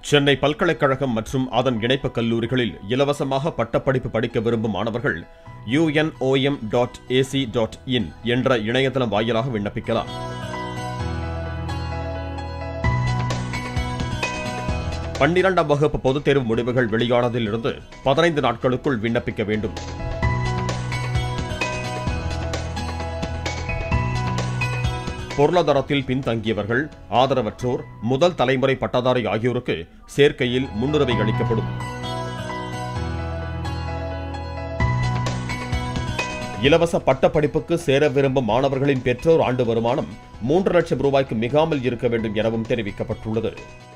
சென்னை பல்கலைக்கழகம் மற்றும் அதன் இணைப்பு கல்லூரிகளில் இலவசமாக பட்டப்படிப்பு படிக்க விரும்பும் மாணவர்கள் UNOM dot AC dot in என்ற இணையதளம் வாயிலாக விண்ணப்பிக்கலாம் பன்னிரண்டாம் வகுப்பு பொதுத் தேர்வு முடிவுகள் வெளியானதிலிருந்து பதினைந்து நாட்களுக்குள் விண்ணப்பிக்க வேண்டும் பொருளாதாரத்தில் பின்தங்கியவர்கள் ஆதரவற்றோர் முதல் தலைமுறை பட்டதாரி ஆகியோருக்கு சேர்க்கையில் முன்னுரிமை அளிக்கப்படும் இலவச பட்டப்படிப்புக்கு சேர விரும்பும் மாணவர்களின் பெற்றோர் ஆண்டு வருமானம் மூன்று லட்சம் ரூபாய்க்கு மிகாமல் இருக்க வேண்டும் எனவும் தெரிவிக்கப்பட்டுள்ளது